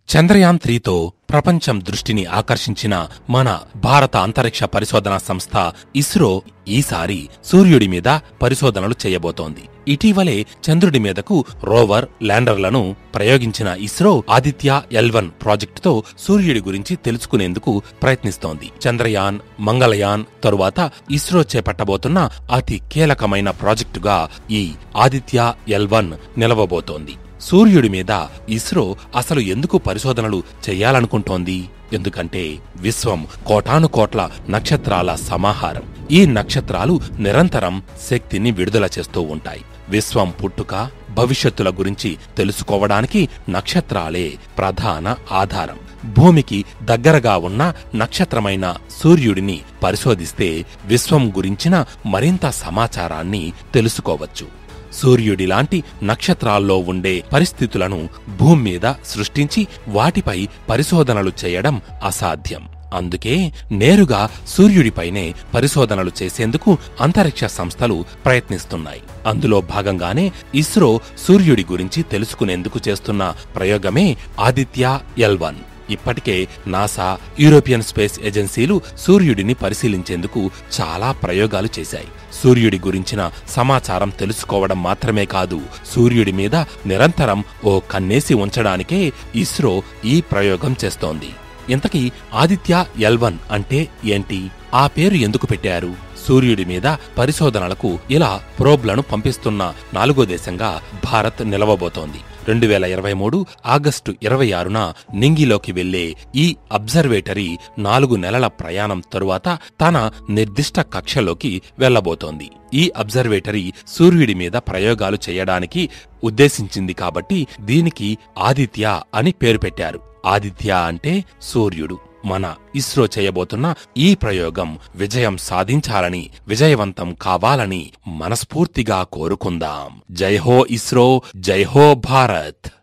చంద్రయాన్ త్రీతో ప్రపంచం దృష్టిని ఆకర్షించిన మన భారత అంతరిక్ష పరిశోధనా సంస్థ ఇస్రో ఈసారి సూర్యుడి మీద పరిశోధనలు చేయబోతోంది ఇటీవలే చంద్రుడి మీదకు రోవర్ ల్యాండర్లను ప్రయోగించిన ఇస్రో ఆదిత్య ఎల్వన్ ప్రాజెక్టుతో సూర్యుడి గురించి తెలుసుకునేందుకు ప్రయత్నిస్తోంది చంద్రయాన్ మంగళయాన్ తరువాత ఇస్రో చేపట్టబోతున్న అతి కీలకమైన ప్రాజెక్టుగా ఈ ఆదిత్య ఎల్వన్ నిలవబోతోంది సూర్యుడి మీద ఇస్రో అసలు ఎందుకు పరిశోధనలు చేయాలనుకుంటోంది ఎందుకంటే విశ్వం కోటాను కోట్ల నక్షత్రాల సమాహారం ఈ నక్షత్రాలు నిరంతరం శక్తిని విడుదల చేస్తూ ఉంటాయి విశ్వం పుట్టుక భవిష్యత్తుల గురించి తెలుసుకోవడానికి నక్షత్రాలే ప్రధాన ఆధారం భూమికి దగ్గరగా ఉన్న నక్షత్రమైన సూర్యుడిని పరిశోధిస్తే విశ్వం గురించిన మరింత సమాచారాన్ని తెలుసుకోవచ్చు సూర్యుడిలాంటి నక్షత్రాల్లో ఉండే పరిస్థితులను భూమి మీద సృష్టించి వాటిపై పరిశోధనలు చేయడం అసాధ్యం అందుకే నేరుగా సూర్యుడిపైనే పరిశోధనలు చేసేందుకు అంతరిక్ష సంస్థలు ప్రయత్నిస్తున్నాయి అందులో భాగంగానే ఇస్రో సూర్యుడి గురించి తెలుసుకునేందుకు చేస్తున్న ప్రయోగమే ఆదిత్య ఎల్వన్ ఇప్పటికే నాసా యూరోపియన్ స్పేస్ ఏజెన్సీలు సూర్యుడిని పరిశీలించేందుకు చాలా ప్రయోగాలు చేశాయి సూర్యుడి గురించిన సమాచారం తెలుసుకోవడం మాత్రమే కాదు సూర్యుడి మీద నిరంతరం ఓ కన్నేసి ఉంచడానికే ఇస్రో ఈ ప్రయోగం చేస్తోంది ఇంతకీ ఆదిత్య ఎల్వన్ అంటే ఏంటి ఆ పేరు ఎందుకు పెట్టారు సూర్యుడి మీద పరిశోధనలకు ఇలా ప్రోబ్లను పంపిస్తున్న నాలుగో దేశంగా భారత్ నిలవబోతోంది రెండు వేల ఇరవై మూడు ఆగస్టు ఇరవై ఆరున నింగిలోకి వెళ్లే ఈ అబ్జర్వేటరీ నాలుగు నెలల ప్రయాణం తరువాత తన నిర్దిష్ట కక్షలోకి వెళ్లబోతోంది ఈ అబ్జర్వేటరీ సూర్యుడి మీద ప్రయోగాలు చేయడానికి ఉద్దేశించింది కాబట్టి దీనికి ఆదిత్య అని పేరు పెట్టారు ఆదిత్య అంటే సూర్యుడు మన ఇస్రో చేయబోతున్న ఈ ప్రయోగం విజయం సాధించాలని విజయవంతం కావాలని మనస్ఫూర్తిగా కోరుకుందాం జై హో ఇస్రో జై హో భారత్